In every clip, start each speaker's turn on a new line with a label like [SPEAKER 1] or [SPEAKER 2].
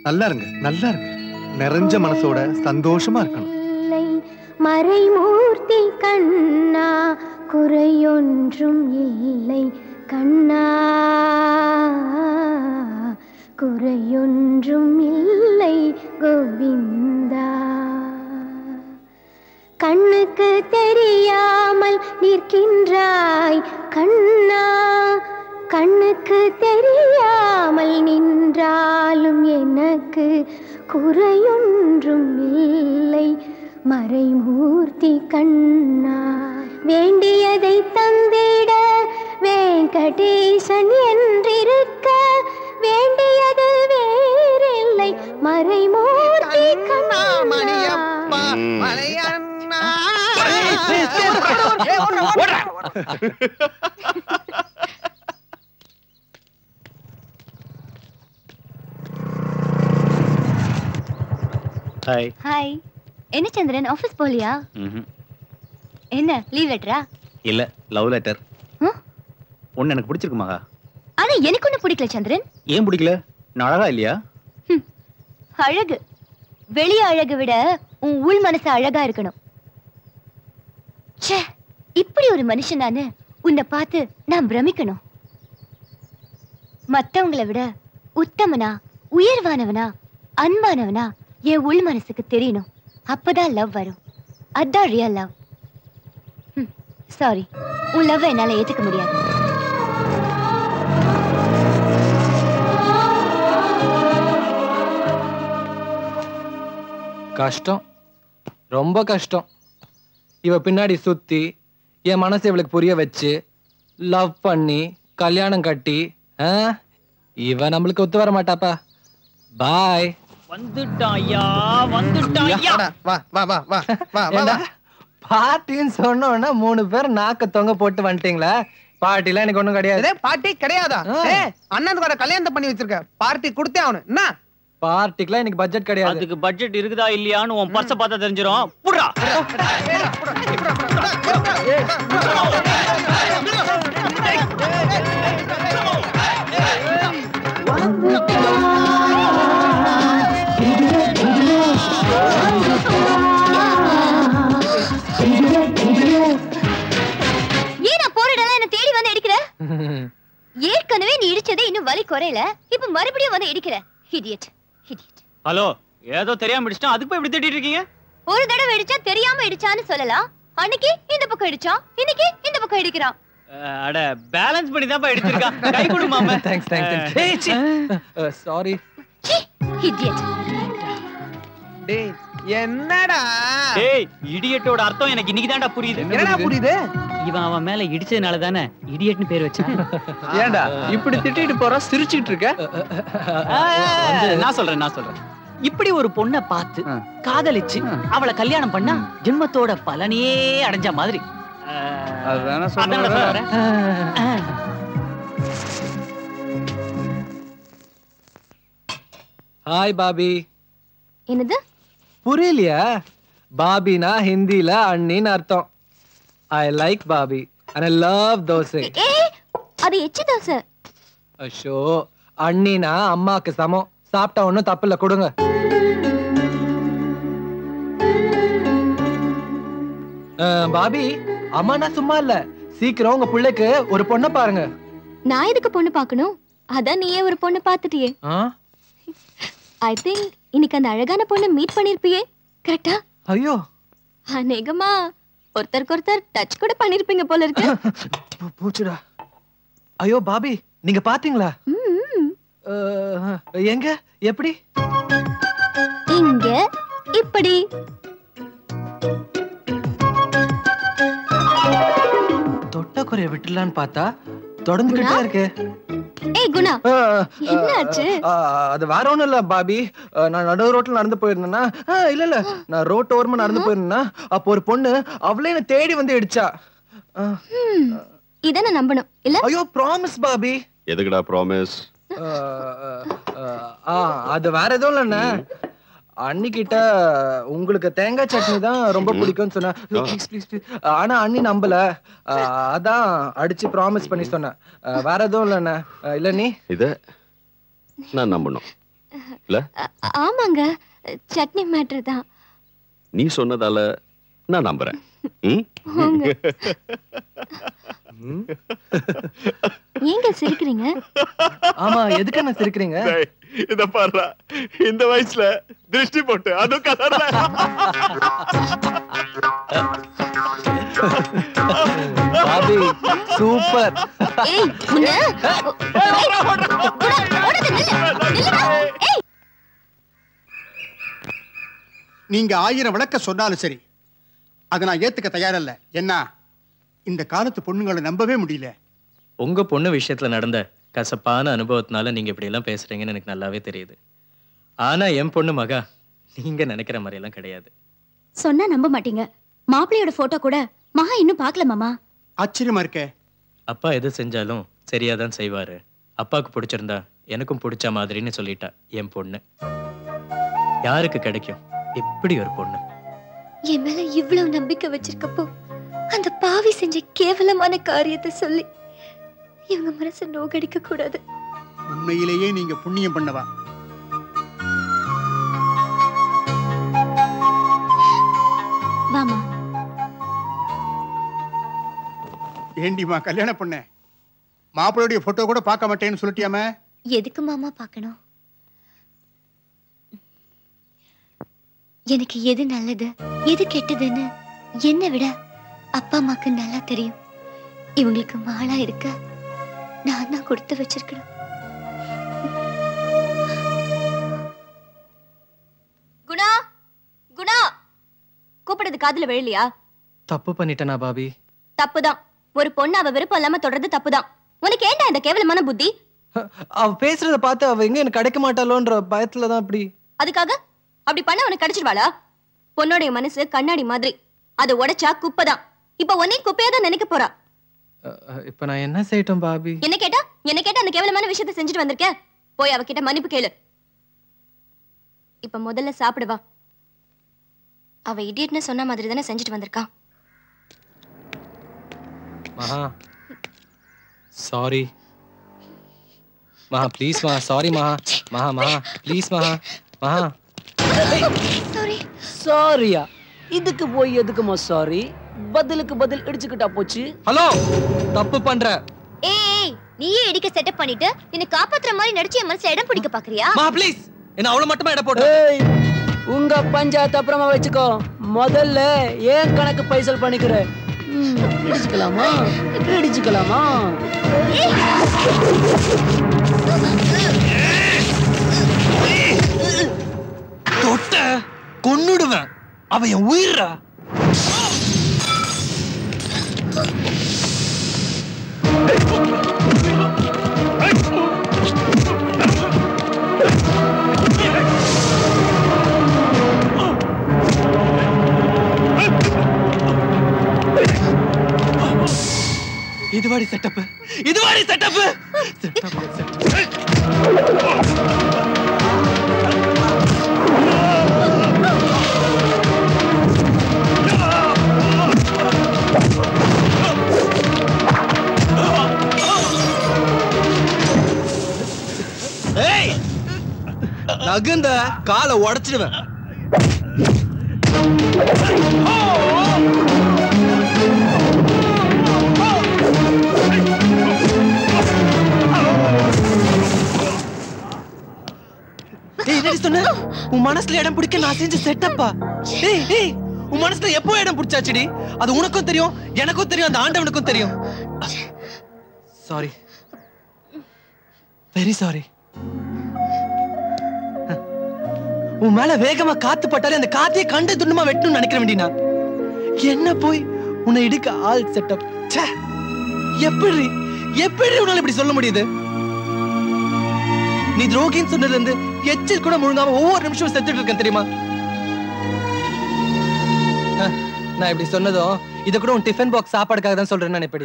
[SPEAKER 1] நல்லா இருங்க நல்லா இருங்க நிறைஞ்ச மனசோட சந்தோஷமா இருக்கணும்
[SPEAKER 2] இல்லை மறைமூர்த்தி கண்ணா குறையொன்றும் இல்லை கண்ணா குறையொன்றும் இல்லை கோவிந்தா கண்ணுக்கு தெரியாமல் நிற்கின்றாய் கண்ணா கண்ணுக்கு தெரியாமல் நின்றாலும் எனக்கு குறையொன்றும் இல்லை மறைமூர்த்தி கண்ணா வேண்டியதை தந்திட வெங்கடேசன் என்றிருக்க வேண்டியது வேறில்லை மறைமூர்த்தி கண்ணா
[SPEAKER 3] ஹாய்
[SPEAKER 4] ஹாய் என்ன சந்திரன் ஆபீஸ் போலியா என்ன லீவ் லெட்டரா
[SPEAKER 3] இல்ல லவ் லெட்டர்
[SPEAKER 4] ம்?
[SPEAKER 3] ஒன்னு எனக்கு பிடிச்சிருக்கு மகா
[SPEAKER 4] ஆனா எனக்கு ஒண்ணு பிடிக்கல சந்திரன்
[SPEAKER 3] ஏன் பிடிக்கல நான் அழகா இல்லையா
[SPEAKER 4] அழகு வெளி அழகு விட உன் உள் மனசு அழகா இருக்கணும் ச்சே இப்படி ஒரு மனுஷனானு உன்னை பார்த்து நான் பிரமிக்கணும் மத்தவங்களை விட உத்தமனா உயர்வானவனா அன்பானவனா என் உள் மனசுக்கு தெரியணும் அப்பதான் லவ் வரும் அதான் ரியல் லவ் சாரி உன் லவ் என்னால ஏத்துக்க முடியாது
[SPEAKER 5] கஷ்டம் ரொம்ப கஷ்டம் இவ பின்னாடி சுத்தி என் மனசை இவளுக்கு புரிய வச்சு லவ் பண்ணி கல்யாணம் கட்டி ஆ? இவ நம்மளுக்கு ஒத்து வர மாட்டாப்பா பாய்
[SPEAKER 6] வந்துட்டான் ஐயா வந்துட்டான் ஐயா
[SPEAKER 7] வா வா வா வா வா வா
[SPEAKER 5] ஏண்டா பார்ட்டின்னு சொன்ன உடனே மூணு பேர் நாக்க தொங்க போட்டு வந்துட்டீங்களா பார்ட்டிலாம் எனக்கு ஒண்ணும் கிடையாது
[SPEAKER 7] இதே பார்ட்டி கிடையாதா
[SPEAKER 5] ஆ.
[SPEAKER 7] ஏ அண்ணனுக்கு வர கல்யாணத்தை பண்ணி வச்சிருக்க பார்ட்டி கொடுத்தே ஆகணும் என்ன
[SPEAKER 5] பார்ட்டிக்குலாம் எனக்கு பட்ஜெட் கிடையாது
[SPEAKER 6] அதுக்கு பட்ஜெட் இருக்குதா இல்லையான்னு உன் பர்ஸ பார்த்தா தெரிஞ்சிரும் புடுறா
[SPEAKER 4] ஏன் நான் போற இடம்லாம் என்ன தேடி வந்து இடிக்கிற ஏற்கனவே நீ இடிச்சதே இன்னும் வலி குறையல இப்ப மறுபடியும் வந்து இடிக்கிற இடியட் இடியட்
[SPEAKER 6] ஹலோ ஏதோ தெரியாம இடிச்சிட்டோம் அதுக்கு போய் இப்படி திட்டிட்டு இருக்கீங்க
[SPEAKER 4] ஒரு தடவை இடிச்சா தெரியாம இடிச்சான்னு சொல்லலாம் அன்னைக்கு இந்த பக்கம் இடிச்சான் இன்னைக்கு இந்த பக்கம் இடிக்கிறான்
[SPEAKER 6] அஹ், அட பேலன்ஸ் பண்ணி தான் இடிச்சிருக்கா கை கொடு மாமா
[SPEAKER 5] தேங்க்ஸ் தேங்க்ஸ் சாரி
[SPEAKER 4] இடியட்
[SPEAKER 7] டேய் என்னடா
[SPEAKER 6] டேய் இடியட்டோட அர்த்தம் எனக்கு இன்னைக்கு தான்டா புரியுது
[SPEAKER 7] என்னடா புரியுது
[SPEAKER 6] இவன் அவன் மேல இடிச்சதுனால தானே இடியட்னு பேர் வச்சான்
[SPEAKER 5] ஏன்டா இப்படி திட்டிட்டு போறா சிரிச்சிட்டு இருக்க
[SPEAKER 6] நான் சொல்றேன் நான் சொல்றேன் இப்படி ஒரு பொண்ணை பார்த்து காதலிச்சு அவளை கல்யாணம் பண்ணா ஜென்மத்தோட பலனையே அடைஞ்ச மாதிரி அஹ்,
[SPEAKER 3] அதுதானே
[SPEAKER 6] அதானடா சொல்ல வரேன். அஹ்.
[SPEAKER 5] ஹாய் பாபி
[SPEAKER 4] என்னது
[SPEAKER 5] புரியலையா பாபினா ஹிந்தில அண்ணின்னு அர்த்தம் I like bhabhi and I love dosa
[SPEAKER 4] ஏ அது எச்சி தோசை
[SPEAKER 5] அஷோ அண்ணினா அம்மாக்கு சமம் சாப்பிட்டா ஒண்ணும் தப்பு இல்ல கொடுங்க அஹ், பாபி அம்மா நான் சும்மா இல்ல சீக்கிரம் உங்க பிள்ளைக்கு ஒரு பொண்ணை பாருங்க
[SPEAKER 4] நான் எதுக்கு பொண்ணு பார்க்கணும் அதான் நீயே ஒரு பொண்ணு பார்த்துட்டியே
[SPEAKER 5] ஆ?
[SPEAKER 4] ஐ திங்க் இன்னைக்கு அந்த அழகான பொண்ணை மீட் பண்ணிருப்பியே கரெக்டா
[SPEAKER 5] ஐயோ
[SPEAKER 4] அநேகமா ஒருத்தருக்கு ஒருத்தர் டச் கூட பண்ணிருப்பீங்க போல இருக்கு
[SPEAKER 5] பூ- பூச்சுடா ஐயோ பாபி நீங்க பாத்தீங்களா
[SPEAKER 4] ம்ம்.
[SPEAKER 5] அஹ், எங்க எப்படி
[SPEAKER 4] இங்க இப்படி
[SPEAKER 5] தொட்ட குறைய விட்டுலான்னு பார்த்தா தொடர்ந்துகிட்டே இருக்கு
[SPEAKER 4] ஏய் குணா
[SPEAKER 5] அஹ்,
[SPEAKER 4] என்னாச்சு?
[SPEAKER 5] அஹ், அது வேற ஒண்ணும் இல்ல பாபி அஹ், நான் நடு ரோட்ல நடந்து போயிருந்தேன்னா அஹ், இல்ல இல்ல நான் ரோட் ஓரமா நடந்து போயிருந்தேன்னா அப்போ ஒரு பொண்ணு அவளே என்ன தேடி வந்து இடிச்சா அஹ்,
[SPEAKER 4] ம். இத நான் நம்பணும் இல்ல
[SPEAKER 5] ஐயோ ப்ராமிஸ் பாபி
[SPEAKER 8] எதுக்குடா ப்ராமிஸ்
[SPEAKER 5] அஹ், அஹ், ஆ அது வேற எதுவும் இல்லைண்ணே அண்ணிக்கிட்ட உங்களுக்கு தேங்காய் சட்னி தான் ரொம்ப பிடிக்கும்னு சொன்னேன் ப்ளீஸ் ப்ளீஸ் ஆனா அண்ணி நம்பல அஹ், அதான் அடிச்சு ப்ராமிஸ் பண்ணி சொன்னேன் அஹ், வேற எதுவும் இல்லைண்ணே அஹ், இல்ல நீ
[SPEAKER 8] இத நான் நம்பணும் இல்ல
[SPEAKER 4] அ- ஆமாங்க சட்னி மேட்ரு தான்
[SPEAKER 8] நீ சொன்னதால நான் நம்புறேன் ம்?
[SPEAKER 4] போங்க. ஏங்க சிரிக்கிறீங்க
[SPEAKER 5] ஆமா எதுக்கு என்ன சிரிக்கிறீங்க
[SPEAKER 8] டேய், இத பாருடா இந்த வயசுல திருஷ்டி போட்டு அதுவும் கலர்ல
[SPEAKER 5] பாபி சூப்பர்
[SPEAKER 4] ஏய் உன்ன ஏய், ஓட- ஓடாத, நில்லு, நில்லுடா. ஏய்
[SPEAKER 9] நீங்க ஆயிரம் விளக்க சொன்னாலும் சரி அதை நான் ஏத்துக்க தயாரில்ல என்ன இந்த காலத்து பொண்ணுங்களை நம்பவே முடியல
[SPEAKER 5] உங்க பொண்ணு விஷயத்துல நடந்த கசப்பான அனுபவத்தினால நீங்க இப்படி எல்லாம் பேசுறீங்கன்னு எனக்கு நல்லாவே தெரியுது ஆனா என் பொண்ணு மகா நீங்க நினைக்கிற மாதிரி எல்லாம் கிடையாது
[SPEAKER 4] சொன்னா நம்ப மாட்டீங்க மாப்பிள்ளையோட போட்டோ கூட மகா இன்னும் பார்க்கல மாமா
[SPEAKER 9] ஆச்சரியமா இருக்கே
[SPEAKER 5] அப்பா எது செஞ்சாலும் சரியா தான் செய்வாரு அப்பாவுக்கு பிடிச்சிருந்தா எனக்கும் பிடிச்ச மாதிரின்னு சொல்லிட்டா என் பொண்ணு யாருக்கு கிடைக்கும் இப்படி ஒரு பொண்ணு
[SPEAKER 4] என் மேல இவ்வளவு நம்பிக்கை வச்சிருக்கப்போ அந்த பாவி செஞ்ச கேவலமான காரியத்தை சொல்லி இவங்க மனசை நோகடிக்க கூடாது
[SPEAKER 9] உண்மையிலேயே நீங்க புண்ணியம் பண்ணவா
[SPEAKER 4] வாமா
[SPEAKER 9] ஏண்டிமா கல்யாணம் பண்ண மாப்பிள்ளையுடைய போட்டோ கூட பார்க்க மாட்டேன்னு சொல்லிட்டியாமே
[SPEAKER 4] எதுக்கு மாமா பார்க்கணும் எனக்கு எது நல்லது எது கெட்டதுன்னு என்னை விட அப்பா அம்மாக்கு நல்லா தெரியும் இவங்களுக்கு மாளா இருக்க நான் தான் கொடுத்து வச்சிருக்கணும் குணா குணா கூப்பிடுறது காதுல விழலையா
[SPEAKER 5] தப்பு பண்ணிட்டேனா பாபி
[SPEAKER 4] தப்புதான் ஒரு பொண்ணு அவ விருப்பம் இல்லாம தொடர்றது தப்புதான் உனக்கு ஏன்டா இந்த கேவலமான புத்தி
[SPEAKER 5] அவ பேசுறத பார்த்து அவ எங்க எனக்கு கிடைக்க மாட்டாளோன்ற பயத்துல தான் அப்படி
[SPEAKER 4] அதுக்காக அப்படி பண்ண உனக்கு கிடைச்சிருவாளா பொண்ணோடைய மனசு கண்ணாடி மாதிரி அதை உடைச்சா குப்பைதான் இப்ப உன்னையும் குப்பையா தான் நினைக்க போறா
[SPEAKER 5] அஹ், அஹ், இப்ப நான் என்ன செய்யட்டும் பாபி
[SPEAKER 4] என்ன கேட்டா என்ன கேட்டா அந்த கேவலமான விஷயத்தை செஞ்சுட்டு வந்திருக்க போய் அவகிட்ட மன்னிப்பு கேளு இப்ப முதல்ல சாப்பிடு வா அவ இடியட்னு சொன்ன மாதிரி தானே செஞ்சுட்டு வந்திருக்கா
[SPEAKER 5] மகா சாரி மகா ப்ளீஸ் மகா சாரி மகா மகா மகா ப்ளீஸ் மகா மகா
[SPEAKER 4] சாரி
[SPEAKER 6] சாரியா இதுக்கு போய் எதுக்குமா சாரி பதிலுக்கு பதில் இடிச்சுக்கிட்டா போச்சு
[SPEAKER 5] ஹலோ தப்பு பண்ற
[SPEAKER 4] ஏய் நீயே இடிக்க செட்டப் பண்ணிட்டு என்ன காப்பாத்துற மாதிரி நடிச்சு என் மனசுல இடம் பிடிக்க பாக்குறியா
[SPEAKER 5] மகா ப்ளீஸ் என்ன அவ்வளவு மட்டுமா இட போட்டு
[SPEAKER 6] ஏய் உங்க பஞ்சாயத்து அப்புறமா வச்சுக்கோ முதல்ல ஏன் கணக்கு பைசல் பண்ணிக்கிற ம், இடிச்சுக்கலாமா இடிச்சுக்கலாமா
[SPEAKER 5] தொட்ட கொன்னுடுவேன் அவ என் உயிரா இதுவாடி செட்டப் இதுவாடி செட்டப் ஏய் நகுந்த காலை உடைச்சிடுவேன் ஏய் என்னடி சொன்ன உன் மனசுல இடம் பிடிக்க நான் செஞ்ச செட்டப்பா ஏய் ஏய் உன் மனசுல எப்போ இடம் பிடிச்சாச்சுடி அது உனக்கும் தெரியும் எனக்கும் தெரியும் அந்த ஆண்டவனுக்கும் தெரியும் சாரி வெரி சாரி உன் மேல வேகமா காத்து பட்டாலே அந்த காத்தையே கண்டு துண்டமா வெட்டணும்னு நினைக்கிற வேண்டினா என்ன போய் உன்னை இடிக்க ஆள் செட்டப் ச்சே எப்படி எப்படி உன்னால இப்படி சொல்ல முடியுது நீ துரோகின்னு சொன்னதுல இருந்து எச்சில் கூட முழுங்காம ஒவ்வொரு நிமிஷமும் செத்துட்டு இருக்கேன் தெரியுமா அஹ், நான் இப்படி சொன்னதும் இத கூட உன் டிஃபன் பாக்ஸ் சாப்பாடுக்காக தான் சொல்றேன்னு நினைப்படி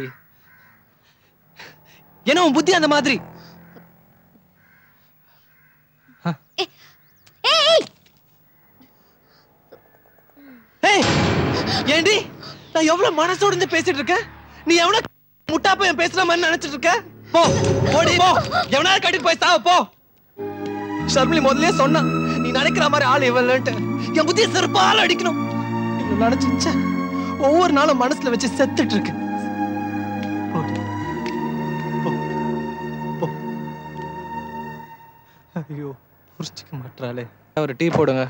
[SPEAKER 5] ஏன்னா உன் புத்தி அந்த மாதிரி
[SPEAKER 4] ஏய்
[SPEAKER 5] ஏய் ஏண்டி நான் எவ்வளவு மனசோட இருந்து பேசிட்டு இருக்கேன் நீ எவ்வளவு முட்டா பையன் பேசுற மாதிரி நினைச்சிட்டு இருக்க போ ஓடி போ எவனாவது கட்டிட்டு போய் சாவ போ ஷர்மிலி முதல்லயே சொன்னா நீ நினைக்கிற மாதிரி ஆள் இவன்ட்டு என் புத்திய செருப்பால அடிக்கணும் இவனை நினைச்சு ச்சே, ஒவ்வொரு நாளும் மனசுல வச்சு செத்துட்டு இருக்கு போடி. போ. போ. ஐயோ புரிச்சுக்க மாட்டாளே ஒரு டீ போடுங்க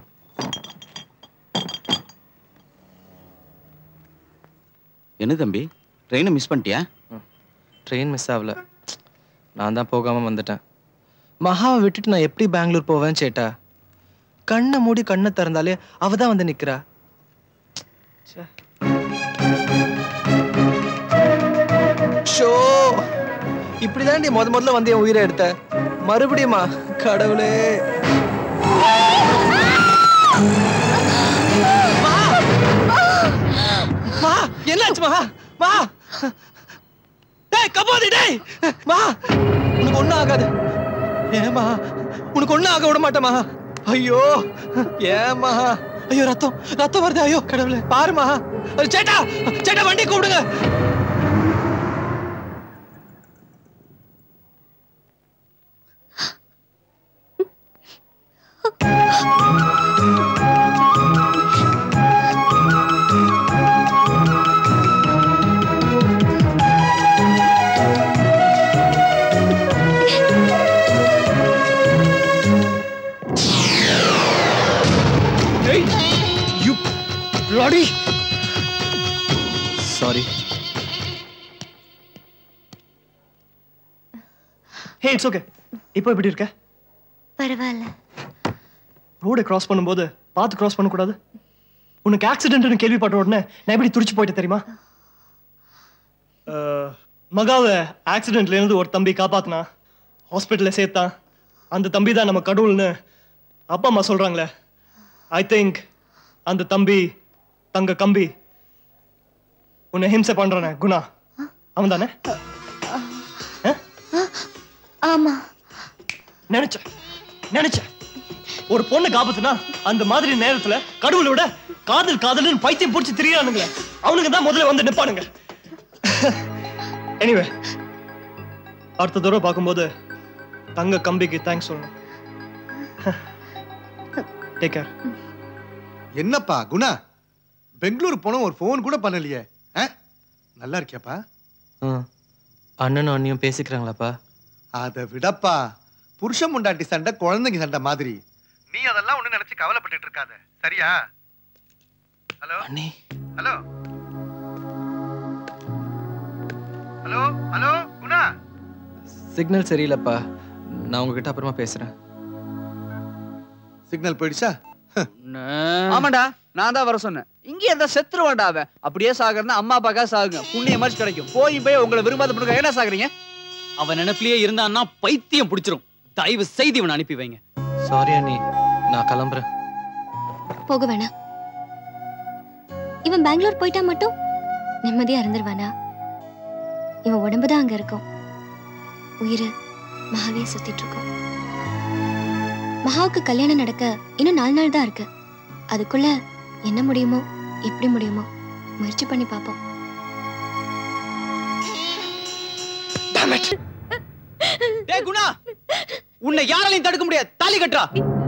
[SPEAKER 10] என்ன தம்பி ட்ரெயினை மிஸ் பண்ணிட்டியா
[SPEAKER 5] ட்ரெயின் மிஸ் ஆகல நான் தான் போகாம வந்துட்டேன் மகாவை விட்டுட்டு நான் எப்படி பெங்களூர் போவேன் சேட்டா கண்ணை மூடி கண்ணை திறந்தாலே அவ தான் வந்து நிக்கிறா ச்சே. ஷோ இப்படிதான் நீ முத முதல்ல வந்து என் உயிரை எடுத்த மறுபடியுமா கடவுளே மா! மா என்னாச்சு மா மா டேய் கபோதி டேய் மா உனக்கு ஒண்ணும் ஆகாது ஏமா உனக்கு ஒண்ணும் ஆக விட மாட்டேமா ஐயோ ஏமா ஐயோ ரத்தம் ரத்தம் வருது ஐயோ கடவுளே பாருமா சேட்டா சேட்டா வண்டி கூப்பிடுங்க Hey, you bloody! Sorry.
[SPEAKER 11] Hey it's okay இப்போ எப்படி இருக்க
[SPEAKER 4] பரவாயில்ல
[SPEAKER 11] ரோடை கிராஸ் பண்ணும்போது பார்த்து கிராஸ் பண்ணக்கூடாது உனக்கு ஆக்சிடென்ட்னு கேள்விப்பட்ட உடனே நான் எப்படி துடிச்சு போயிட்டேன் தெரியுமா அஹ், மகாவை ஆக்சிடென்ட்ல இருந்து ஒரு தம்பி காப்பாத்தினா ஹாஸ்பிட்டல்ல சேர்த்தான் அந்த தம்பி தான் நம்ம கடவுள்னு அப்பா அம்மா சொல்றாங்களே ஐ திங்க் அந்த தம்பி தங்க கம்பி உன்னை ஹிம்சை பண்றானே குணா அவன் தானே
[SPEAKER 4] ஆமா
[SPEAKER 11] நினைச்சேன் நினைச்சேன் ஒரு பொண்ணு காப்பாத்துனா அந்த மாதிரி நேரத்துல கடவுளை விட காதல் காதல்னு பைத்தியம் பிடிச்சி திரியானுங்களே அவனுங்க தான் முதல்ல வந்து நிப்பானுங்க எனிவே அடுத்த தடவை பார்க்கும்போது தங்க கம்பிக்கு தேங்க்ஸ் சொல்லணும் டேக் கேர்
[SPEAKER 1] என்னப்பா குணா பெங்களூர் போன ஒரு ஃபோன் கூட பண்ணலையே ஆ? நல்லா இருக்கியாப்பா
[SPEAKER 5] அண்ணனும் அண்ணியும் பேசிக்கிறாங்களாப்பா
[SPEAKER 1] அதை விடப்பா புருஷன் முண்டாட்டி சண்டை குழந்தைங்க சண்டை மாதிரி நீ அதெல்லாம் ஒண்ணு நினைச்சு கவலைப்பட்டுட்டு இருக்காத சரியா ஹலோ
[SPEAKER 5] அண்ணி
[SPEAKER 1] hello hello hello Guna
[SPEAKER 5] signal சரியில்லைப்பா நான் உங்ககிட்ட அப்புறமா பேசுறேன்
[SPEAKER 1] சிக்னல் போயிடுச்சா
[SPEAKER 12] ஆமாண்டா நான் தான் வர சொன்னேன் இங்க எந்த செத்துருவான்டா அவன் அப்படியே சாகுறதுனா அம்மா அப்பாக்கா சாகுங்க புண்ணிய மாதிரி கிடைக்கும் போய் போய் உங்களை விரும்பாத பொண்ணுங்க என்ன சாகுறீங்க
[SPEAKER 6] அவன் நினைப்பிலேயே இருந்தான்னா பைத்தியம் பிடிச்சிரும் தயவு செய்து இவனை அனுப்பி வைங்க
[SPEAKER 5] சாரி அண்ணி நான் கிளம்புறேன்
[SPEAKER 4] போக வேணாம் இவன் பெங்களூர் போயிட்டா மட்டும் நிம்மதியா இருந்துருவானா இவன் உடம்பு தான் அங்க இருக்கும் உயிர் மகாவே சுத்திட்டு இருக்கும் மகாவுக்கு கல்யாணம் நடக்க இன்னும் நாலு நாள் தான் இருக்கு அதுக்குள்ள என்ன முடியுமோ எப்படி முடியுமோ முயற்சி பண்ணி பார்ப்போம்
[SPEAKER 6] டேய் குணா உன்னை யாராலையும் தடுக்க முடியாது தாலி கட்டுறா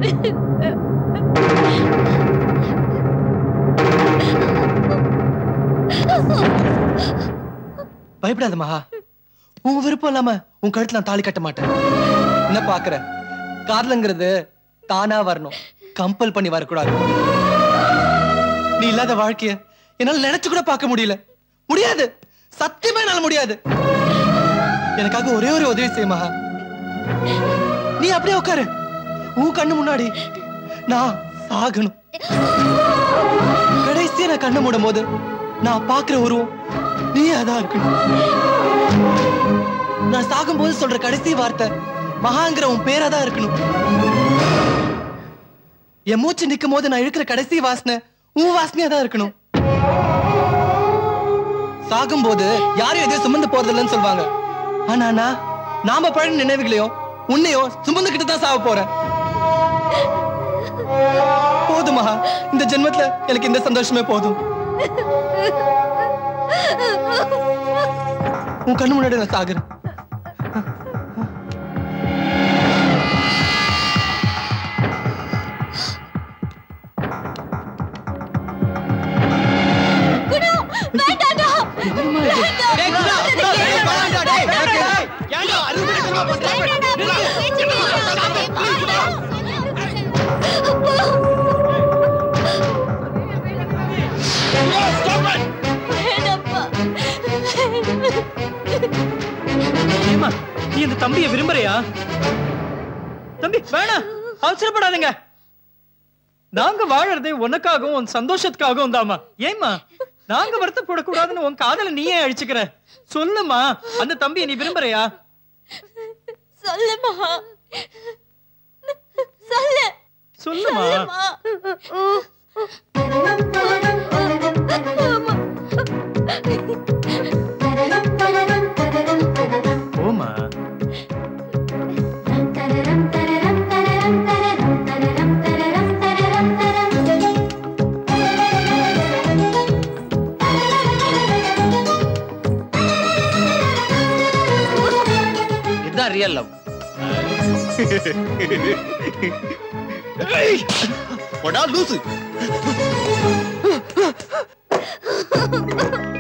[SPEAKER 5] பயப்படாத மகா உன் விருப்பம் இல்லாம உன் கழுத்துல நான் தாலி கட்ட மாட்டேன் என்ன பாக்குற காதலுங்கிறது தானா வரணும் கம்பல் பண்ணி வரக்கூடாது நீ இல்லாத வாழ்க்கைய என்னால நினைச்சு கூட பார்க்க முடியல முடியாது சத்தியமா என்னால முடியாது எனக்காக ஒரே ஒரு உதவி செய் மகா நீ அப்படியே உட்காரு உன் கண்ணு முன்னாடி நான் சாகணும் கடைசியா நான் கண்ணு மூடும் போது நான் பாக்குற உருவம் நீ அதான் இருக்கணும் நான் சாகும்போது சொல்ற கடைசி வார்த்தை மகாங்கிற உன் பேரா தான் இருக்கணும் என் மூச்சு நிக்கும் போது நான் இழுக்கிற கடைசி வாசனை உன் வாசனையா தான் இருக்கணும் சாகும்போது யாரும் எதையும் சுமந்து போறது இல்லைன்னு சொல்லுவாங்க ஆனா நான் நாம பழகின நினைவுகளையும் உன்னையும் சுமந்துகிட்டு தான் சாக போறேன் போதும் மகா இந்த ஜென்மத்துல எனக்கு இந்த சந்தோஷமே போதும் உன் கண்ணு முன்னாடி நான் சாகுறேன்
[SPEAKER 6] ஏம்மா, நீ இந்த தம்பியை விரும்புறியா தம்பி வேணாம் அவசரப்படாதீங்க நாங்க வாழறதே உனக்காகவும் உன் சந்தோஷத்துக்காகவும் தாமா ஏம்மா நாங்க வருத்தப்படக்கூடாதுன்னு உன் காதல நீயே அழிச்சுக்கிற சொல்லுமா அந்த தம்பியை நீ விரும்புறியா
[SPEAKER 2] சொல்லுமா சொல்லு
[SPEAKER 6] சொல்லுமா போமா
[SPEAKER 12] இதுதான் ரியல் லவ்
[SPEAKER 8] போடா லூசு